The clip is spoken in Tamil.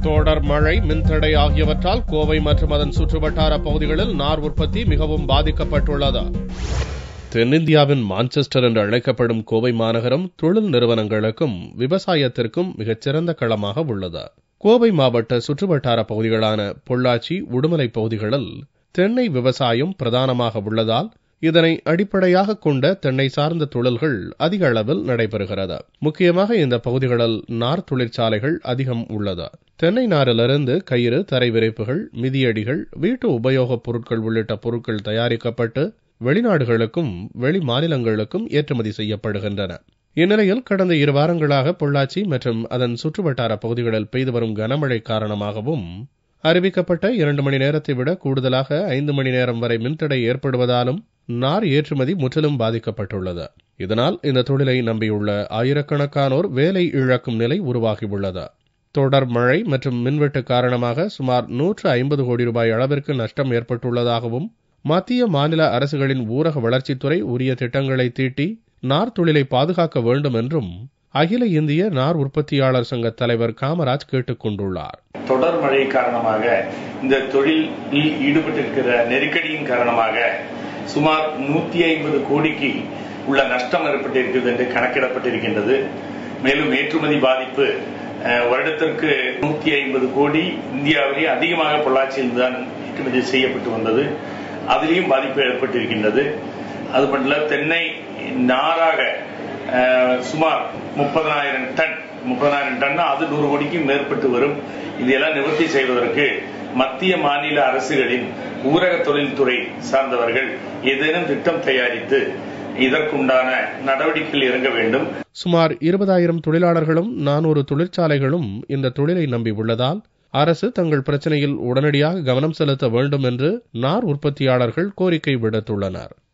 தொடர் மழை மின்தடை ஆகியவற்றால் கோவை மற்றும் அதன் சுற்றுவட்டார பகுதிகளில் நார் உற்பத்தி மிகவும் பாதிக்கப்பட்டுள்ளது தென்னிந்தியாவின் மான்செஸ்டர் என்று அழைக்கப்படும் கோவை மாநகரம் தொழில் நிறுவனங்களுக்கும் விவசாயத்திற்கும் மிகச்சிறந்த களமாக உள்ளது கோவை மாவட்ட சுற்றுவட்டார பகுதிகளான பொள்ளாச்சி உடுமலை பகுதிகளில் தென்னை விவசாயம் பிரதானமாக உள்ளதால் இதனை அடிப்படையாக கொண்ட தென்னை சார்ந்த தொழில்கள் அதிக அளவில் நடைபெறுகிறது முக்கியமாக இந்த பகுதிகளில் நார் தொழிற்சாலைகள் அதிகம் உள்ளது தென்னை நாரிலிருந்து கயிறு தரை விரிப்புகள் மிதியடிகள் வீட்டு உபயோகப் பொருட்கள் உள்ளிட்ட பொருட்கள் தயாரிக்கப்பட்டு வெளிநாடுகளுக்கும் வெளி மாநிலங்களுக்கும் ஏற்றுமதி செய்யப்படுகின்றன இந்நிலையில் கடந்த இரு வாரங்களாக பொள்ளாச்சி மற்றும் அதன் சுற்றுவட்டார பகுதிகளில் பெய்து வரும் கனமழை காரணமாகவும் அறிவிக்கப்பட்ட இரண்டு மணி நேரத்தை விட கூடுதலாக ஐந்து மணி நேரம் வரை மின்தடை ஏற்படுவதாலும் நார் ஏற்றுமதி முற்றிலும் பாதிக்கப்பட்டுள்ளது இதனால் இந்த தொழிலை நம்பியுள்ள ஆயிரக்கணக்கானோர் வேலை இழக்கும் நிலை உருவாகியுள்ளது தொடர் மழை மற்றும் மின்வெட்டு காரணமாக சுமார் நூற்று ஐம்பது கோடி ரூபாய் அளவிற்கு நஷ்டம் ஏற்பட்டுள்ளதாகவும் மத்திய மாநில அரசுகளின் ஊரக வளர்ச்சித்துறை உரிய திட்டங்களை தீட்டி நார் தொழிலை பாதுகாக்க வேண்டும் என்றும் அகில இந்திய நார் உற்பத்தியாளர் சங்க தலைவர் காமராஜ் கேட்டுக் கொண்டுள்ளார் தொடர் மழை காரணமாக இந்த தொழிலில் ஈடுபட்டிருக்கிற நெருக்கடியின் காரணமாக சுமார் நூத்தி ஐம்பது கோடிக்கு உள்ள நஷ்டம் ஏற்பட்டிருக்கிறது என்று கணக்கிடப்பட்டிருக்கின்றது மேலும் ஏற்றுமதி பாதிப்பு வருடத்திற்கு நூத்தி ஐம்பது கோடி இந்தியாவிலேயே அதிகமாக பொள்ளாச்சியில் தான் ஏற்றுமதி செய்யப்பட்டு வந்தது அதிலையும் பாதிப்பு ஏற்பட்டிருக்கின்றது அது மட்டும் தென்னை நாராக சுமார் முப்பதனாயிரம் டன் முப்பதாயிரம் டன் அது நூறு கோடிக்கும் மேற்பட்டு வரும் இதையெல்லாம் நிவர்த்தி செய்வதற்கு மத்திய மாநில அரசுகளின் ஊரக தொழில்துறை சார்ந்தவர்கள் ஏதேனும் திட்டம் தயாரித்து இதற்குண்டான நடவடிக்கைகள் இறங்க வேண்டும் சுமார் இருபதாயிரம் தொழிலாளர்களும் நானூறு தொழிற்சாலைகளும் இந்த தொழிலை நம்பி உள்ளதால் அரசு தங்கள் பிரச்சனையில் உடனடியாக கவனம் செலுத்த வேண்டும் என்று நார் உற்பத்தியாளர்கள் கோரிக்கை விடுத்துள்ளனர்